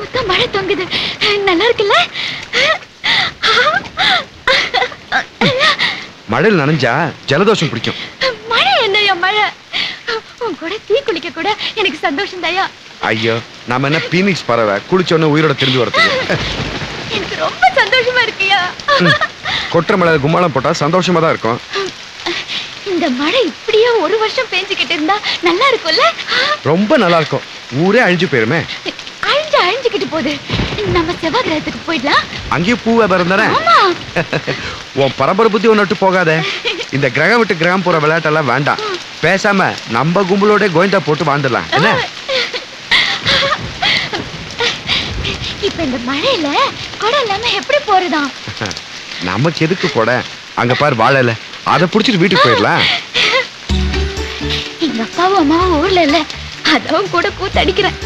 முத்தா மழை தொங்குது நல்லா இருக்குல்ல மழையில் நனைஞ்சா ஜலதோஷம் பிடிக்கும் மழை என்னையா மழை உன் கூட தீ குளிக்க கூட எனக்கு சந்தோஷம் தாயா ஐயோ நாம என்ன பீனிக்ஸ் பறவை குளிச்ச உடனே உயிரோட திரும்பி வரதுக்கு எனக்கு ரொம்ப சந்தோஷமா இருக்கியா கொற்ற மழை கும்மாளம் போட்டா சந்தோஷமா தான் இருக்கும் இந்த மழை இப்படியே ஒரு வருஷம் பேஞ்சுக்கிட்டு இருந்தா நல்லா இருக்கும்ல ரொம்ப நல்லா இருக்கும் ஊரே அழிஞ்சு போயிருமே அழிஞ்சு அழிஞ்சுக்கிட்டு போகுது நம்ம செவ்வாய் கிரகத்துக்கு போயிடலாம் அங்கேயும் பூ வியாபாரம் தானே ஆமா உன் பரம்பரை புத்தி ஒன்று விட்டு போகாத இந்த கிரகம் விட்டு கிரகம் போற விளையாட்டெல்லாம் வேண்டாம் பேசாம நம்ம கும்பலோட கோயந்தா போட்டு வாழ்ந்துடலாம் என்ன இப்ப இந்த மழையில குடம் இல்லாம எப்படி போறதாம் நமக்கு எதுக்கு கூட அங்க பாரு வாழல அதை புடிச்சிட்டு வீட்டுக்கு போயிடலாம் எங்க அப்பாவும் அம்மாவும் ஊர்ல இல்ல அதான் கூட கூத்தடிக்கிறேன்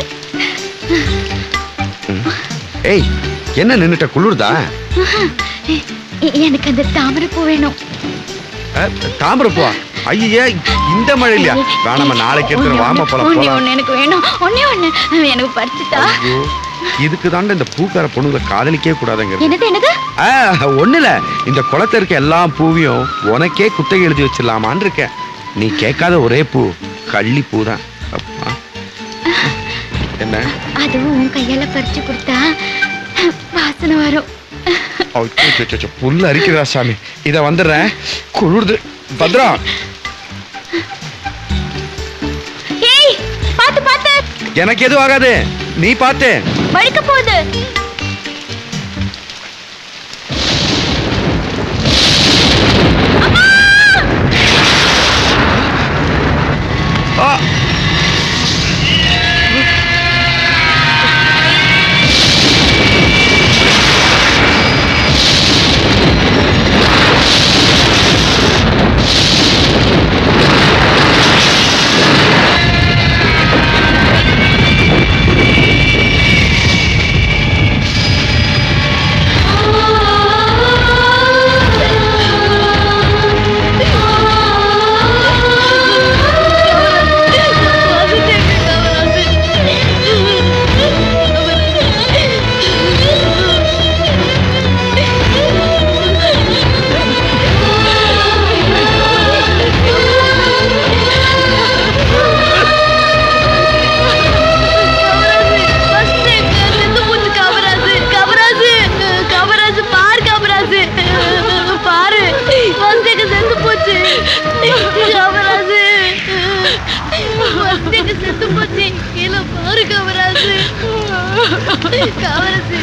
ஏய் என்ன நின்னுட்ட குளிர்தா எ- எனக்கு அந்த தாமரை பூ வேணும் தாமரை பூவா ஐயே இந்த மழை இல்லையா வேணாம நாளைக்கு எடுத்துரு வாம போலாம் ஒண்ணே போலாம் ஒண்ணு எனக்கு வேணும் ஒண்ணே ஒண்ணு எனக்கு பறிச்சுட்டா ஐயோ இதுக்கு தாண்ட இந்த பூக்கார பொண்ணுங்களை காதலிக்கவே கூடாதுங்க என்னது என்னது ஆ, ஒண்ணு இல்ல இந்த குளத்துல இருக்க எல்லா பூவையும் உனக்கே குத்தகை எழுதி வச்சிடலாமான்னு இருக்கேன் நீ கேட்காத ஒரே பூ கள்ளி பூ தான் அப்பா. என்ன அதுவும் உன் கையால பறிச்சு கொடுத்தா வாசனை வரும் அச்சோ புல்ல அரிக்கிறா சாமி இத வந்துடுறேன் குளிர்து பத்ரா ஏய் பாத்து பாத்து எனக்கு எதுவும் ஆகாது நீ பார்த்து வழுக்க போகுது ஆ! செத்து போச்சு கீழே பாரு கவராசு கவராசு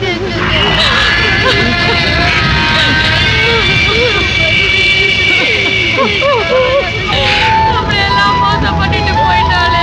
அப்படியெல்லாம் மோசம் பண்ணிட்டு போயிட்டாளே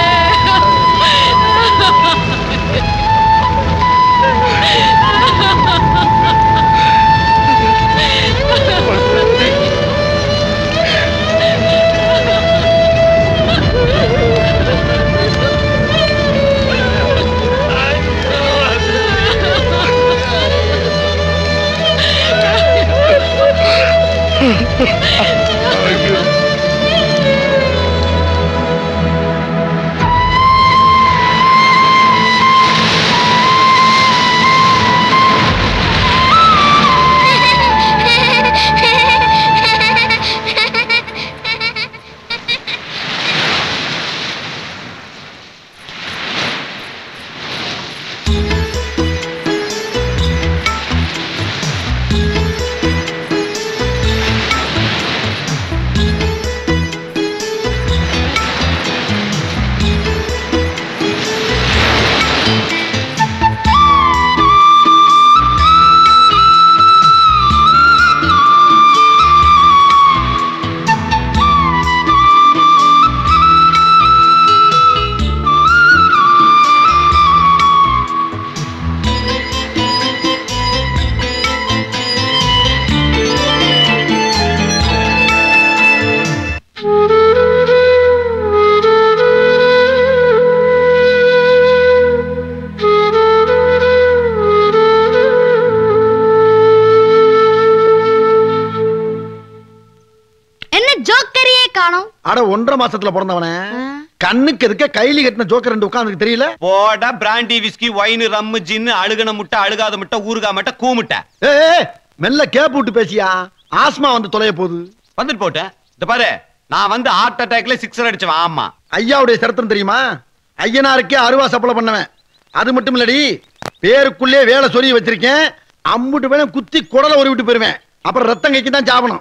என்ன ஜோக்கரியே காணோம் அட ஒன்றரை மாசத்துல பிறந்தவனே கண்ணுக்கு இருக்க கைலி கட்டின ஜோக்கர் ரெண்டு உட்காந்துருக்கு தெரியல போடா brandy whisky wine rum gin அழுகன முட்டை அழுகாத முட்டை ஊறுகா முட்டை கூமுட்டை ஏ மெல்ல கேப் விட்டு பேசியா ஆஸ்மா வந்து தொலைய போகுது வந்துட்டு போட்டேன் இந்த பாரு நான் வந்து ஹார்ட் அட்டாக்ல சிக்ஸர் அடிச்சவன் ஆமா ஐயாவுடைய சரித்திரம் தெரியுமா ஐயனாருக்கே அருவா சப்பளை பண்ணவன் அது மட்டும் இல்லடி பேருக்குள்ளே வேலை சொல்லி வச்சிருக்கேன் அம்புட்டு வேலை குத்தி குடலை ஒரு விட்டு போயிருவேன் அப்புறம் ரத்தம் கைக்கு தான் சாபணும்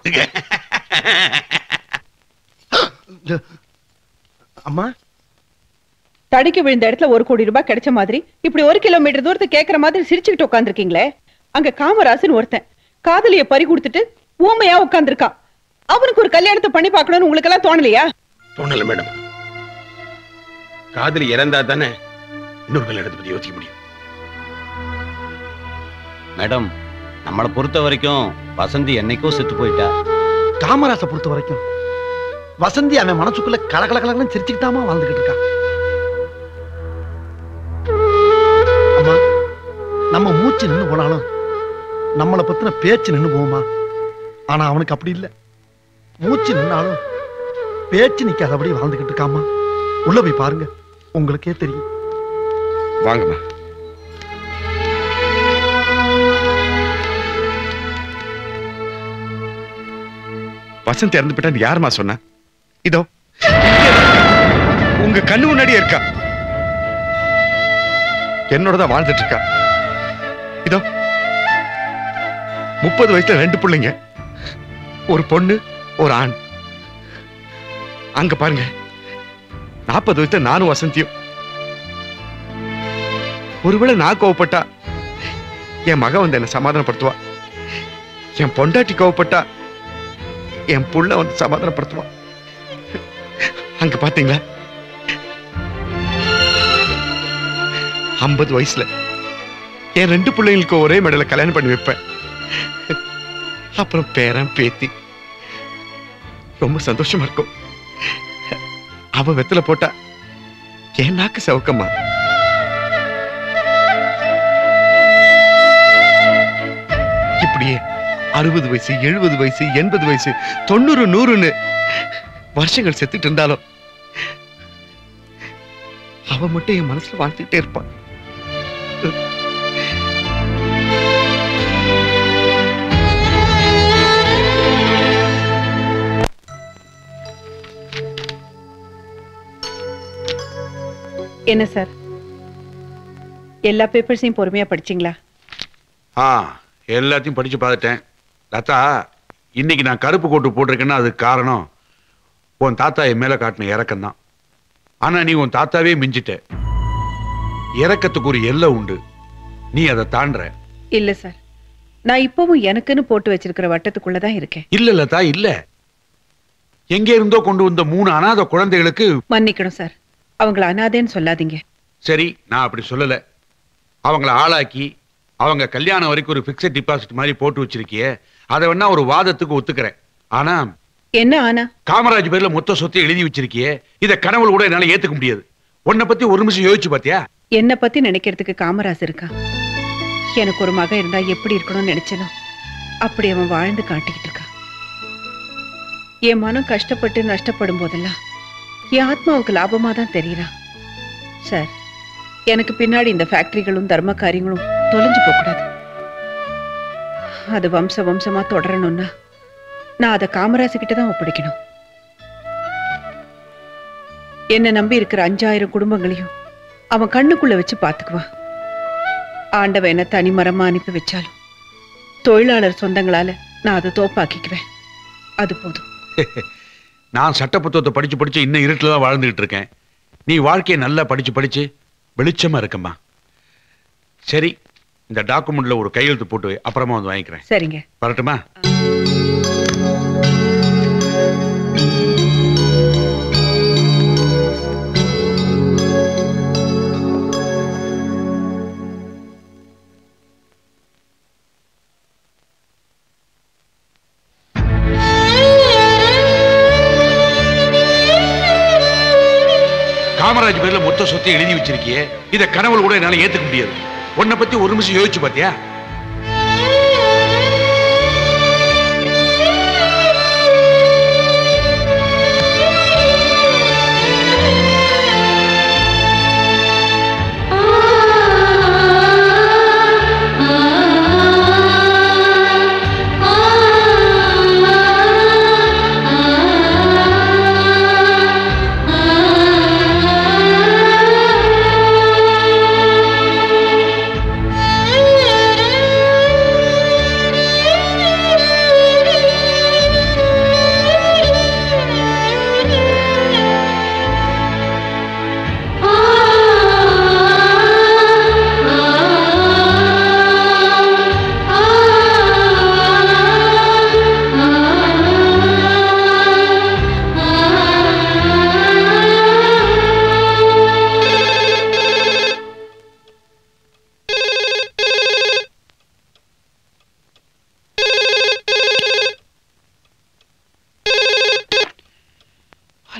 அம்மா தடிக்கு விழுந்த இடத்துல ஒரு கோடி ரூபாய் கிடைச்ச மாதிரி இப்படி ஒரு கிலோமீட்டர் தூரத்தை கேக்குற மாதிரி சிரிச்சுக்கிட்டு உட்காந்துருக்கீங்களே அங்க காமராசன் ஒருத்தன் காதலிய பறி கொடுத்துட்டு ஊமையா உட்கார்ந்திருக்கான் அவனுக்கு ஒரு கல்யாணத்தை பண்ணி பார்க்கணும்னு உங்களுக்கு எல்லாம் தோணலையா தோணல மேடம் காதலி இறந்தா தானே இன்னொரு கல்யாணத்தை பத்தி யோசிக்க முடியும் மேடம் நம்மளை பொறுத்த வரைக்கும் வசந்தி என்னைக்கோ செத்து போயிட்டா காமராசை பொறுத்த வரைக்கும் வசந்தி அவன் மனசுக்குள்ள கலகலகலன்னு சிரிச்சுக்கிட்டாமா வாழ்ந்துகிட்டு இருக்கா அம்மா நம்ம மூச்சு நின்னு போனாலும் நம்மளை பத்தின பேச்சு நின்னு போகுமா ஆனா அவனுக்கு அப்படி இல்ல மூச்சு நின்னாலும் பேச்சு நிக்காதபடி வாழ்ந்துகிட்டு இருக்காமா உள்ள போய் பாருங்க உங்களுக்கே தெரியும் வாங்கம்மா வசந்த் இறந்து போயிட்டான்னு யாரும்மா சொன்னா இதோ உங்க கண்ணு முன்னாடியே இருக்கா என்னோட தான் வாழ்ந்துட்டு இருக்கா இதோ முப்பது வயசுல ரெண்டு பிள்ளைங்க ஒரு பொண்ணு ஒரு ஆண் அங்க பாருங்க நாற்பது வயசுல நானும் வசந்தியும் ஒருவேளை நான் கோவப்பட்டா என் மக வந்து என்ன சமாதானப்படுத்துவா என் பொண்டாட்டி கோவப்பட்டா என் புள்ள வந்து சமாதானப்படுத்துவா அங்க பாத்தீங்களா ஐம்பது வயசுல என் ரெண்டு பிள்ளைங்களுக்கு ஒரே மேடையில கல்யாணம் பண்ணி வைப்பேன் அப்புறம் பேரன் பேத்தி ரொம்ப சந்தோஷமா இருக்கும் அவ வெத்தல போட்டா என் நாக்கு சவுக்கம்மா இப்படியே அறுபது வயசு எழுபது வயசு எண்பது வயசு தொண்ணூறு நூறுன்னு வருஷங்கள் செத்துட்டு இருந்தாலும் அவ மட்டும் என் மனசுல வாழ்ந்துட்டே இருப்பான் என்ன சார் எல்லா பேப்பர்ஸையும் பொறுமையா படிச்சீங்களா ஆ எல்லாத்தையும் படிச்சு பார்த்துட்டேன் லதா இன்னைக்கு நான் கருப்பு கோட்டு போட்டிருக்கேன்னா அதுக்கு காரணம் உன் தாத்தா என் மேல காட்டின இறக்கம் தான் ஆனா நீ உன் தாத்தாவே மிஞ்சிட்ட இறக்கத்துக்கு ஒரு எல்லை உண்டு நீ அதை தாண்டுற இல்ல சார் நான் இப்பவும் எனக்குன்னு போட்டு வச்சிருக்கிற வட்டத்துக்குள்ளதான் இருக்கேன் இல்ல லதா இல்ல எங்க இருந்தோ கொண்டு வந்த மூணு அனாதை குழந்தைகளுக்கு மன்னிக்கணும் சார் அவங்கள அனாதேன்னு சொல்லாதீங்க சரி நான் அப்படி சொல்லல அவங்கள ஆளாக்கி அவங்க கல்யாணம் வரைக்கும் ஒரு பிக்சட் டிபாசிட் மாதிரி போட்டு வச்சிருக்கியே அதை வேணா ஒரு வாதத்துக்கு ஒத்துக்கிறேன் ஆனா என்ன ஆனா காமராஜ் பேர்ல மொத்த சொத்தை எழுதி வச்சிருக்கியே இத கனவுல கூட என்னால ஏத்துக்க முடியாது உன்னை பத்தி ஒரு நிமிஷம் யோசிச்சு பாத்தியா என்ன பத்தி நினைக்கிறதுக்கு காமராஜ் இருக்கான் எனக்கு ஒரு மகன் இருந்தா எப்படி இருக்கணும்னு நினைச்சனோ அப்படி அவன் வாழ்ந்து காட்டிக்கிட்டு இருக்கான் என் மனம் கஷ்டப்பட்டு நஷ்டப்படும் போதெல்லாம் என் ஆத்மாவுக்கு லாபமா தான் தெரியறான் சார் எனக்கு பின்னாடி இந்த ஃபேக்டரிகளும் தர்ம காரியங்களும் தொலைஞ்சு போகக்கூடாது அது வம்ச வம்சமா தொடரணும்னா நான் அதை காமராஜ் கிட்ட தான் ஒப்படைக்கணும் என்ன நம்பி இருக்கிற அஞ்சாயிரம் குடும்பங்களையும் அவன் கண்ணுக்குள்ள வச்சு பாத்துக்குவான் ஆண்டவன் என்ன தனிமரமா அனுப்பி வச்சாலும் தொழிலாளர் சொந்தங்களால நான் அதை தோப்பாக்கிக்குவேன் அது போதும் நான் சட்ட புத்தகத்தை படிச்சு படிச்சு இன்னும் இருட்டுல தான் வாழ்ந்துகிட்டு இருக்கேன் நீ வாழ்க்கையை நல்லா படிச்சு படிச்சு வெளிச்சமா இருக்கம்மா சரி இந்த டாக்குமெண்ட்ல ஒரு கையெழுத்து போட்டு வை, அப்புறமா வந்து வாங்கிக்கிறேன் சரிங்க வரட்டுமா காமராஜ் பேர்ல மொத்த சொத்தை எழுதி வச்சிருக்கியே இத கனவுல கூட என்னால ஏத்துக்க முடியாது உன்னை பத்தி ஒரு நிமிஷம் யோசிச்சு பாத்தியா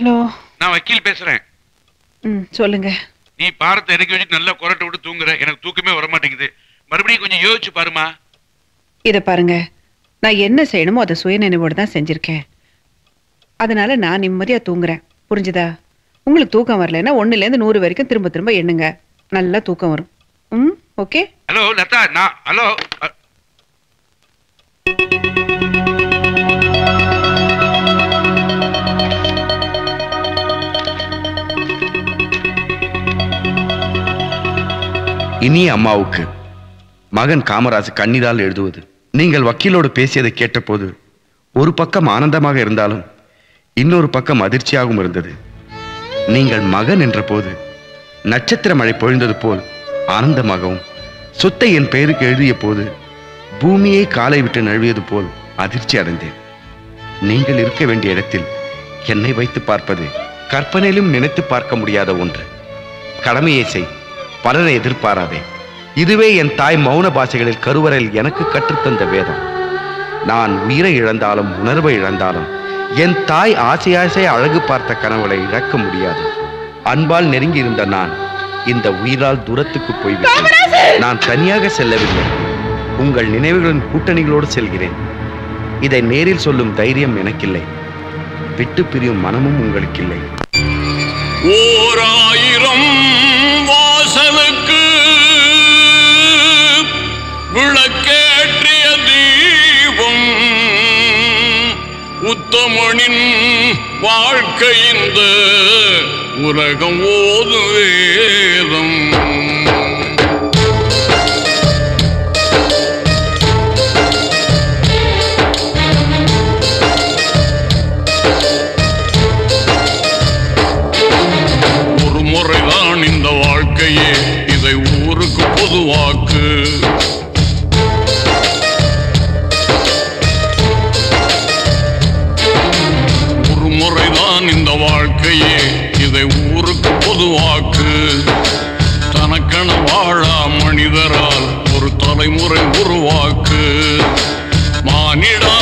ஹலோ நான் வக்கீல் பேசுறேன் ம் சொல்லுங்க நீ பாரத்தை இறக்கி வச்சு நல்லா குரட்டை விட்டு தூங்குற எனக்கு தூக்கமே வர மாட்டேங்குது மறுபடியும் கொஞ்சம் யோசிச்சு பாருமா இத பாருங்க நான் என்ன செய்யணுமோ அதை சுய நினைவோடு தான் செஞ்சிருக்கேன் அதனால நான் நிம்மதியா தூங்குறேன் புரிஞ்சுதா உங்களுக்கு தூக்கம் வரலைன்னா ஒண்ணுலேருந்து நூறு வரைக்கும் திரும்ப திரும்ப எண்ணுங்க நல்லா தூக்கம் வரும் ம் ஓகே ஹலோ லதா நான் ஹலோ அ- இனிய அம்மாவுக்கு மகன் காமராஜ் கண்ணீரால் எழுதுவது நீங்கள் வக்கீலோடு பேசியதை கேட்டபோது ஒரு பக்கம் ஆனந்தமாக இருந்தாலும் இன்னொரு பக்கம் அதிர்ச்சியாகவும் இருந்தது நீங்கள் மகன் என்ற போது நட்சத்திர மழை பொழிந்தது போல் ஆனந்தமாகவும் சொத்தை என் பெயருக்கு எழுதிய போது பூமியை காலை விட்டு நழுவியது போல் அதிர்ச்சி அடைந்தேன் நீங்கள் இருக்க வேண்டிய இடத்தில் என்னை வைத்து பார்ப்பது கற்பனையிலும் நினைத்து பார்க்க முடியாத ஒன்று கடமையை செய் பலனை எதிர்பாராதே இதுவே என் தாய் மௌன பாஷைகளில் கருவறையில் எனக்கு கற்றுத்தந்த வேதம் நான் உயிரை இழந்தாலும் உணர்வை இழந்தாலும் என் தாய் ஆசை ஆசை அழகு பார்த்த கனவுகளை இழக்க முடியாது அன்பால் நெருங்கி இருந்த நான் இந்த உயிரால் தூரத்துக்கு போய்விட்டேன் நான் தனியாக செல்லவில்லை உங்கள் நினைவுகளின் கூட்டணிகளோடு செல்கிறேன் இதை நேரில் சொல்லும் தைரியம் எனக்கில்லை விட்டு பிரியும் மனமும் உங்களுக்கில்லை ஓர் ஆயிரம் வாசலுக்கு விளக்கேற்றிய தீபம் உத்தமனின் வாழ்க்கை இந்த உலகம் ஓது வேதம் ஒரு முறைதான் இந்த வாழ்க்கையே இதை ஊருக்கு பொதுவாக்கு ஒரு முறைதான் இந்த வாழ்க்கையே இதை ஊருக்கு பொதுவாக்கு தனக்கென வாழா மனிதரால் ஒரு தலைமுறை உருவாக்கு மானிடா